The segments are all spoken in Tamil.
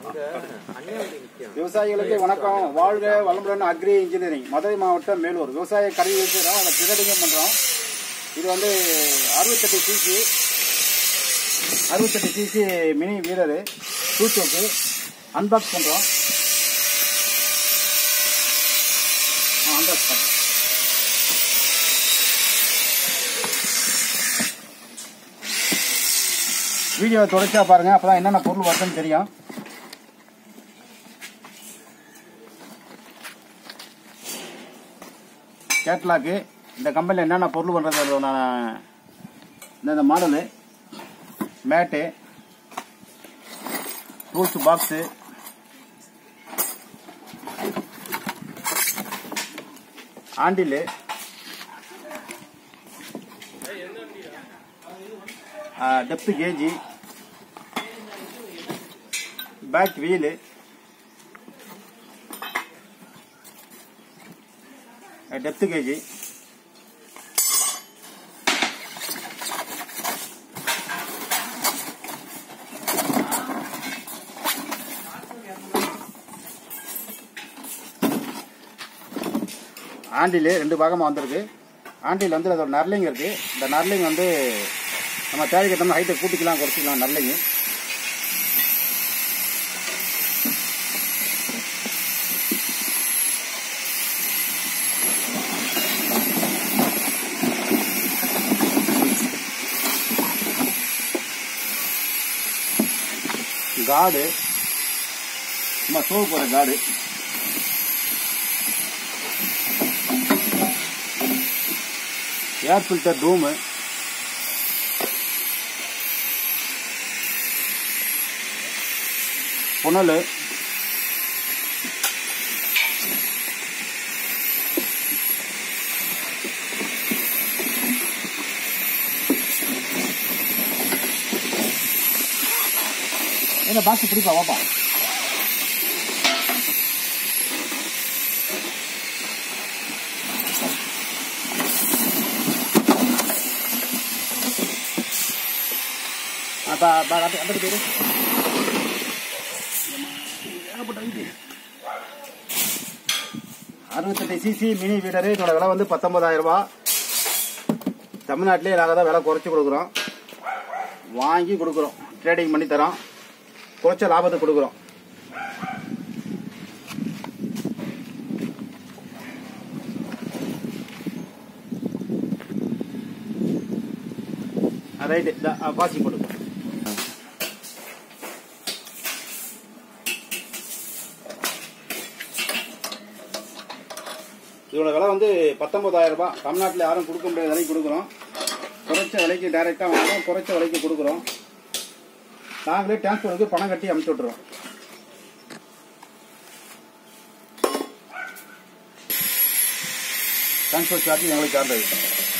விவசாயிகளுக்கு வணக்கம் வாழ்க வளமுடன் அக்ரி இன்ஜினியரிங் மதுரை மாவட்டம் மேலூர் விவசாய கருவி வச்சுக்கிறோம் அதை ட்ரிகடிங்கும் பண்ணுறோம் இது வந்து அறுபத்தெட்டு சிசி அறுபத்தெட்டு சிசி மினி வீரரு டூ சோக்கு அன்பாக்ஸ் பண்ணுறோம் அன்பாக்ஸ் பண்ணுறோம் வீடியோவை தொடர்ச்சியாக பாருங்கள் அப்போ தான் என்னென்ன பொருள் வருதுன்னு தெரியும் கேட்லாக்கு இந்த கம்பெனியில் என்னென்ன பொருள் பண்ணுறது நான் இந்த மாடலு மேட்டு tools box handle depth gauge back wheel depth gauge handle ரெண்டு பாகமாக வந்திருக்கு ஆண்டில் வந்து அதோட நர்லிங் இருக்கு இந்த நர்லிங் வந்து நம்ம தேவைக்கு தகுந்த ஹைட்டை கூட்டிக்கலாம் குறைச்சிக்கலாம் நர்லிங் காடு சும்மா சோவு போகிற காடு ஏர் ஃபில்டர் டூமு புனல் என்ன பாக்ஸ் பிடிப்பா வாப்பா அப்பா அப்பா அப்படி அப்படி பேரு அறுபத்தெட்டு சிசி மினி வீடரு இதோட விலை வந்து பத்தொன்பதாயிரம் ரூபாய் தமிழ்நாட்டிலே நாங்கள் தான் விலை குறைச்சி கொடுக்குறோம் வாங்கி கொடுக்குறோம் ட்ரேடிங் பண்ணி தரோம் குறைச்ச லாபத்தை கொடுக்குறோம் ரைட்டு பாசி கொடுக்கும் இதோட விலை வந்து பத்தொன்பதாயிரம் ரூபாய் தமிழ்நாட்டில் யாரும் கொடுக்க முடியாத விலைக்கு கொடுக்குறோம் குறைச்ச விலைக்கு டைரெக்டாக வாங்குறோம் குறைச்ச விலைக்கு கொடுக்குறோம் நாங்களே டிரான்ஸ்போர்ட்டுக்கு பணம் கட்டி அமுச்சு விட்ருவோம் டிரான்ஸ்போர்ட் சார்ஜ் எங்களுக்கு சார்ஜ் ஆகும்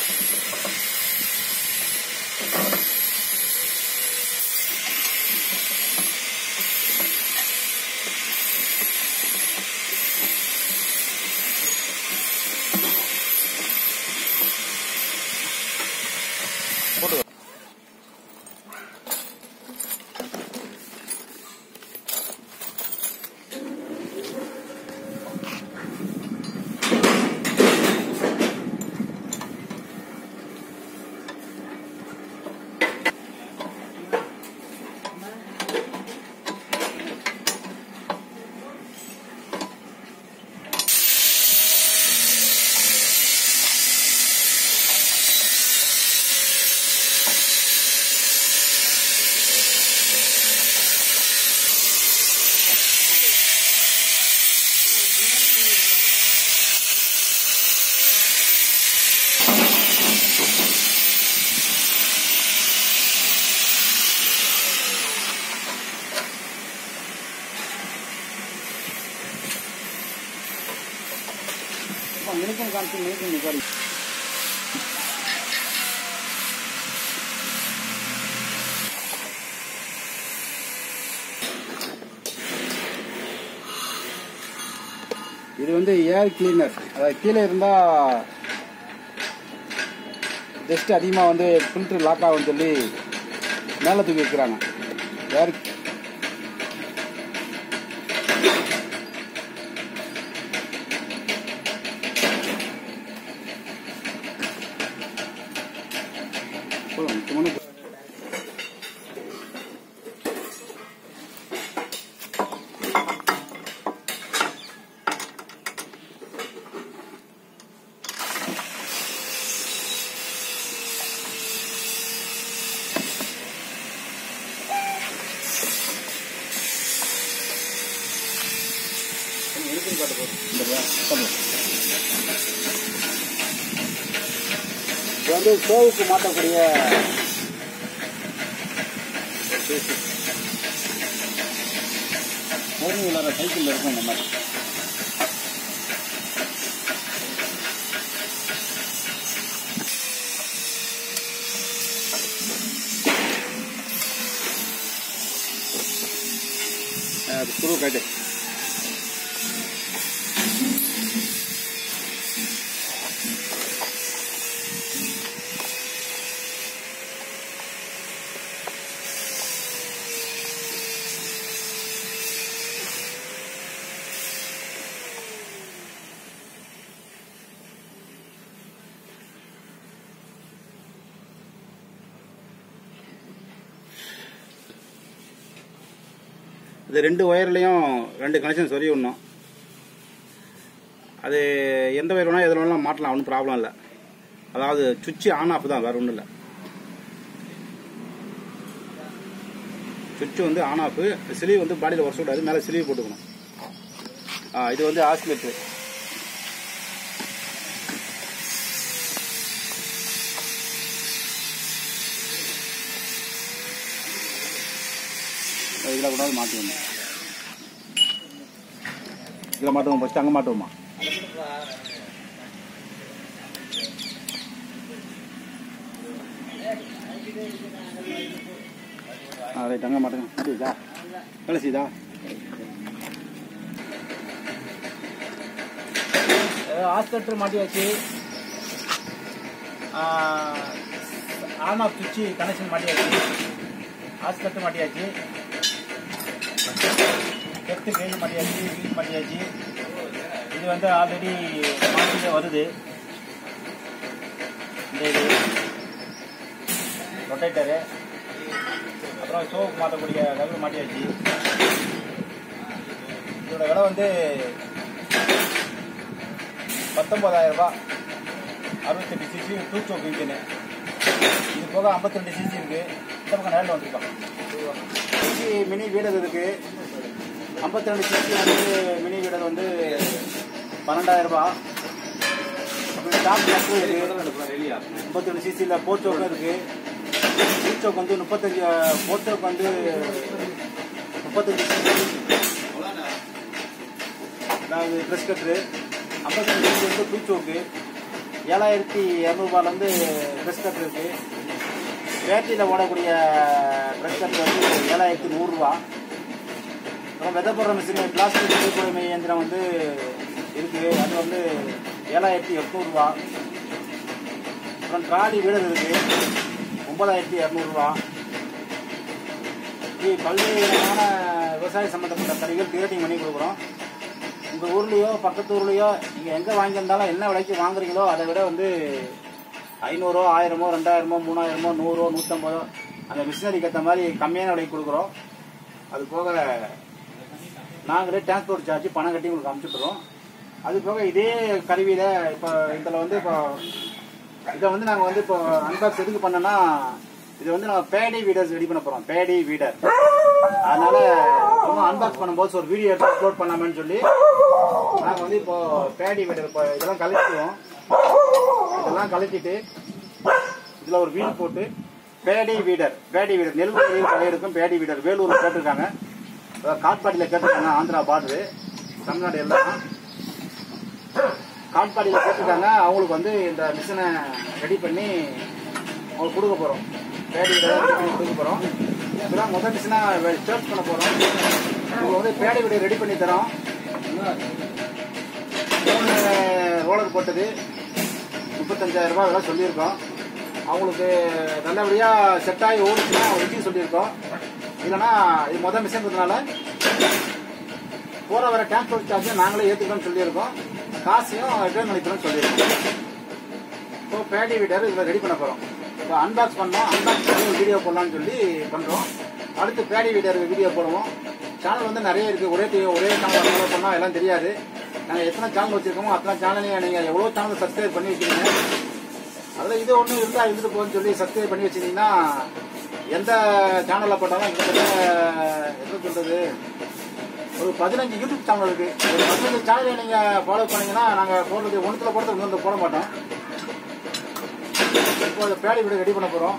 எனக்கும் காமிச்சு எனக்கும் நிக்காரி இது வந்து ஏர் கிளீனர் அதாவது கீழே இருந்தால் டஸ்ட் அதிகமாக வந்து ஃபில்ட்ரு லாக் ஆகும்னு சொல்லி மேலே தூக்கி வைக்கிறாங்க ஏர் காட்டு போதும் இந்த சொல்லுங்க இது வந்து ஸ்டோவுக்கு மாட்டக்கூடிய ஒரு விளாட சைக்கிள் இருக்கும் இந்த மாதிரி அது ஸ்க்ரூ கட்டு இது ரெண்டு ஒயர்லையும் ரெண்டு கனெக்ஷன் சொறி விடணும் அது எந்த ஒயர் வேணால் எதில் வேணாலும் மாட்டலாம் ஒன்றும் ப்ராப்ளம் இல்லை அதாவது சுவிட்ச் ஆன் ஆஃப் தான் வேற ஒன்றும் இல்லை சுவிட்ச் வந்து ஆன் ஆஃப் சிலிவ் வந்து பாடியில் உரச விடாது மேலே சிலிவ் போட்டுக்கணும் ஆ இது வந்து ஆஸ்லேட்ரு இதில் கூட மாட்டுவோம் இதில் மாட்டுவோம் ஃபஸ்ட்டு அங்கே மாட்டுவோமா ஆ ரைட் அங்கே மாட்டுங்க மாட்டிச்சா கழிச்சுதா ஹாஸ்பிட்டல் மாட்டியாச்சு ஆன் ஆஃப் சுவிட்சு கனெக்ஷன் மாட்டியாச்சு ஹாஸ்பிட்டல் மாட்டியாச்சு டெப்த்து கேஜ் மாட்டியாச்சு வீல் மாட்டியாச்சு இது வந்து ஆல்ரெடி மாட்டிலே வருது இந்த இது ரொட்டேட்டரு அப்புறம் சோப்பு மாற்றக்கூடிய கல் மாட்டியாச்சு இதோட விலை வந்து பத்தொன்பதாயிரம் ரூபாய் அறுபத்தெட்டு சிசி டூ சோப் இன்ஜினு இது போக ஐம்பத்தி ரெண்டு சிசி இருக்கு இந்த பக்கம் நேரில் வந்துருக்கோம் சிசி மினி வீடர் இருக்கு ஐம்பத்தி ரெண்டு சிசி வந்து மினி வீடர் வந்து பன்னெண்டாயிரம் ரூபாய் அப்புறம் டாப் கிளாஸும் இருக்கு ஐம்பத்தி ரெண்டு சிசியில் போர் சோக்கும் இருக்கு பீச் சோக் வந்து முப்பத்தஞ்சு போர் சோக் வந்து முப்பத்தஞ்சு சிசி அதாவது ட்ரெஸ் கட்ரு ஐம்பத்தி ரெண்டு சிசி வந்து டூ சோக்கு ஏழாயிரத்தி இரநூறுபாலேருந்து ட்ரெஸ் கட்ரு இருக்கு பேட்டரியில் ஓடக்கூடிய ட்ரெஸ் கட்ரு வந்து ஏழாயிரத்தி நூறுரூவா அப்புறம் விதை போடுற மிஷின் பிளாஸ்டிக் விதைப்புடைமை இயந்திரம் வந்து இருக்கு அது வந்து ஏழாயிரத்தி எட்நூறுரூவா அப்புறம் ட்ராலி வீடர் இருக்கு ஒன்பதாயிரத்தி இரநூறுவா இப்படி பல்வேறு விதமான விவசாய சம்மந்தப்பட்ட கருவிகள் கிரியேட்டிங் பண்ணி கொடுக்குறோம் உங்கள் ஊர்லேயோ பக்கத்து ஊர்லேயோ நீங்கள் எங்கே வாங்கியிருந்தாலும் என்ன விலைக்கு வாங்குறீங்களோ அதை விட வந்து ஐநூறோ ஆயிரமோ ரெண்டாயிரமோ மூணாயிரமோ நூறோ நூற்றம்பதோ அந்த மிஷினரிக்கு ஏற்ற மாதிரி கம்மியான விலைக்கு கொடுக்குறோம் அது போக நாங்களே டிரான்ஸ்போர்ட் சார்ஜ் பணம் கட்டி உங்களுக்கு அனுப்பிச்சுட்றோம் அது போக இதே கருவியில் இப்போ இதில் வந்து இப்போ இதை வந்து நாங்கள் வந்து இப்போ அன்பாக்ஸ் எதுக்கு பண்ணோன்னா இது வந்து நம்ம பேடி வீடர்ஸ் ரெடி பண்ண போகிறோம் பேடி வீடர் அதனால சும்மா அன்பாக்ஸ் பண்ணும்போது ஒரு வீடியோ எடுத்து அப்லோட் பண்ணலாமேன்னு சொல்லி நாங்கள் வந்து இப்போ பேடி வீடர் இப்போ இதெல்லாம் கழிச்சிடுவோம் இதெல்லாம் கழிச்சிட்டு இதில் ஒரு வீடு போட்டு பேடி வீடர் பேடி வீடர் நெல் இருக்கும் பேடி வீடர் வேலூர் கேட்டிருக்காங்க அதாவது காட்பாடியில் கேட்டிருக்காங்க ஆந்திரா பார்டரு தமிழ்நாடு எல்லாம் காட்பாடியில் கேட்டிருக்காங்க அவங்களுக்கு வந்து இந்த மிஷினை ரெடி பண்ணி அவங்களுக்கு கொடுக்க போகிறோம் பேடி வீடர் ரெடி பண்ணி கொடுக்க போகிறோம் இப்போதான் முதல் மிஷினாக சர்ச் பண்ண போகிறோம் உங்களுக்கு வந்து பேடி வீடு ரெடி பண்ணி தரோம் மூணு ரோலர் போட்டது முப்பத்தஞ்சாயிரம் ரூபாய் விலை சொல்லியிருக்கோம் அவங்களுக்கு நல்லபடியாக செட் ஆகி ஓடிச்சுன்னா வச்சு சொல்லியிருக்கோம் இல்லைன்னா இது மொதல் மிஷின்றதுனால போகிற வர டிரான்ஸ்போர்ட் சார்ஜ் நாங்களே ஏற்றுக்கணும்னு சொல்லியிருக்கோம் காசையும் ரிட்டர்ன் பண்ணிக்கிறோம்னு சொல்லியிருக்கோம் இப்போ பேடி வீடர் இதில் ரெடி பண்ண போகிறோம் இப்போ அன்பாக்ஸ் பண்ணோம் அன்பாக்ஸ் பண்ணி வீடியோ போடலாம்னு சொல்லி பண்ணுறோம் அடுத்து பேடி வீடர் வீடியோ போடுவோம் சேனல் வந்து நிறைய இருக்குது ஒரே டி- ஒரே சேனல் ஃபாலோ பண்ணால் எல்லாம் தெரியாது நாங்கள் எத்தனை சேனல் வச்சுருக்கோமோ அத்தனை சேனலையும் நீங்கள் எவ்வளோ சேனல் சப்ஸ்கிரைப் பண்ணி வைக்கிறீங்க அதில் இது ஒன்று இருந்தால் இருந்துட்டு போகுன்னு சொல்லி சப்ஸ்கிரைப் பண்ணி வச்சிங்கன்னா எந்த சேனலில் போட்டாலும் கிட்டத்தட்ட என்ன சொல்கிறது ஒரு பதினஞ்சு யூடியூப் சேனல் இருக்கு ஒரு பதினஞ்சு சேனலை நீங்க ஃபாலோ பண்ணீங்கன்னா நாங்க போடுறது ஒன்றுல போடுறது இன்னொன்று போட மாட்டோம் இப்போ அந்த பேடி வீடு ரெடி பண்ண போறோம்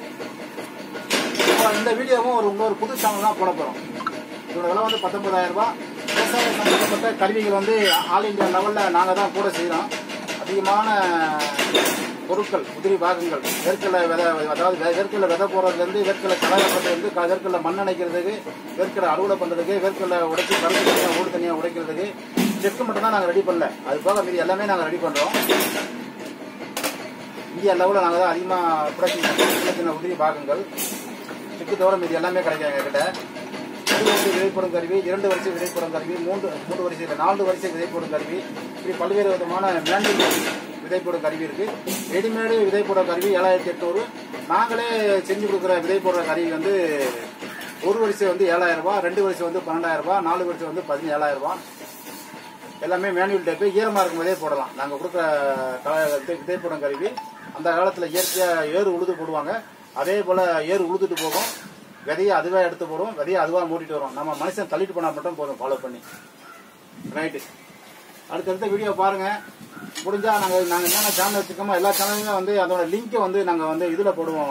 இப்போ இந்த வீடியோவும் ஒரு இன்னொரு புது சேனல் தான் போட போறோம் இதோட விலை வந்து பத்தொன்பதாயிரம் ரூபாய் விவசாய சம்பந்தப்பட்ட கருவிகள் வந்து ஆல் இந்தியா லெவலில் நாங்கள் தான் கூட செய்கிறோம் அதிகமான பொருட்கள் உதிரி பாகங்கள் வேர்க்கடலை விதை அதாவது வே- வேர்க்கடலை விதை போடுறதுலேருந்து வேர்க்கடலை களை வெட்டுறதுலேருந்து க- வேர்க்கடலை மண் அணைக்கிறதுக்கு வேர்க்கடலை அறுவடை பண்ணுறதுக்கு வேர்க்கடலை உடைச்சி கருத்து தனியாக ஓடு தனியாக உடைக்கிறதுக்கு செக்கு மட்டும் தான் நாங்கள் ரெடி பண்ணல அது போக மீதி எல்லாமே நாங்கள் ரெடி பண்ணுறோம் இந்தியா லெவலில் நாங்கள் தான் அதிகமாக ப்ரொடக்ஷன் பண்ணுறோம் சின்ன சின்ன உதிரி பாகங்கள் செக்கு தவிர மீதி எல்லாமே கிடைக்கும் எங்ககிட்ட ஒரு வரிசை விதைப்படும் கருவி இரண்டு வரிசை விதைப்படும் கருவி மூன்று மூன்று வரிசை இல்லை, நான்கு வரிசை விதைப்படும் கருவி இப்படி பல்வேறு விதமான மேனுவல் விதைப்படும் கருவி இருக்கு ரெடிமேடு விதைப்போட கருவி ஏழாயிரத்தி எட்நூறு நாங்களே செஞ்சு கொடுக்குற விதைப்போடுற கருவி வந்து ஒரு வரிசை வந்து ஏழாயிரம் ரூபாய் ரெண்டு வரிசை வந்து பன்னெண்டாயிரம் ரூபாய் நாலு வரிசை வந்து பதினேழாயிரம் ரூபாய் எல்லாமே மேனுவல் டைப்பு ஈரமாக இருக்கும் போதே போடலாம் நாங்கள் கொடுக்குற க- விதை- விதைப்படும் கருவி அந்த காலத்தில் இயற்கையாக ஏறு உழுது போடுவாங்க அதே போல் ஏறு உழுதுட்டு போகும் விதையை அதுவாக எடுத்து போடும் விதையை அதுவாக மூடிட்டு வரும் நம்ம மனுஷன் தள்ளிட்டு போனால் மட்டும் போதும் ஃபாலோ பண்ணி ரைட்டு அடுத்தடுத்த வீடியோ பாருங்க முடிஞ்சா நாங்கள் நாங்கள் என்னென்ன சேனல் வச்சுருக்கோமோ எல்லா சேனலுமே வந்து அதோட லிங்கை வந்து நாங்கள் வந்து இதில் போடுவோம்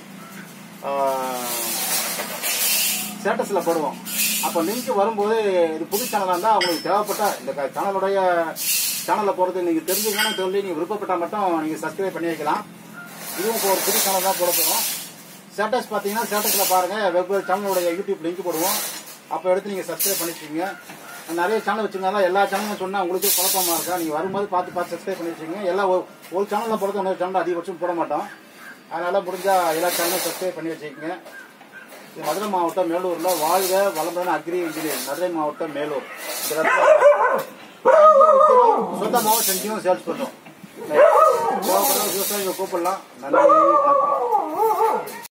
ஸ்டேட்டஸில் போடுவோம் அப்போ லிங்க் வரும்போது இது புது சேனலாக இருந்தால் உங்களுக்கு தேவைப்பட்ட இந்த க- சேனலுடைய சேனலில் போகிறது நீங்கள் தெரிஞ்சுக்கணும்னு சொல்லி நீங்கள் விருப்பப்பட்டால் மட்டும் நீங்கள் சப்ஸ்கிரைப் பண்ணி வைக்கலாம் இதுவும் இப்போ ஒரு புது சேனல் தான் போட போகிறோம் ஸ்டேட்டஸ் பார்த்தீங்கன்னா ஸ்டேட்டஸில் பாருங்கள் வெவ்வேறு சேனலுடைய யூடியூப் லிங்க் போடுவோம் அப்போ எடுத்து நீங்கள் சப்ஸ்கிரைப் பண்ணிச்சுங்க நிறைய சேனல் வச்சுருந்தாலும் எல்லா சேனலும் சொன்னால் உங்களுக்கு குழப்பமா இருக்கா நீங்கள் வரும்போது பார்த்து பார்த்து சப்ஸ்கிரைப் பண்ணி வச்சுக்கோங்க எல்லாம் ஒரு- ஒரு சேனலில் போடுறது இன்னொரு சேனல் அதிகபட்சம் போட மாட்டோம் அதனால் முடிஞ்சால் எல்லா சேனலும் சப்ஸ்கிரைப் பண்ணி வச்சுக்கோங்க இது மதுரை மாவட்டம் மேலூர்ல வாழ்க வளம்பரன் அக்ரி இன்ஜினியர் மதுரை மாவட்டம் மேலூர் இந்த இடத்துல சொந்தமாகவும் செஞ்சும் சேல்ஸ் பண்றோம் தேவைப்படுற விவசாயிகள் கூப்பிடலாம் நன்றி வணக்கம்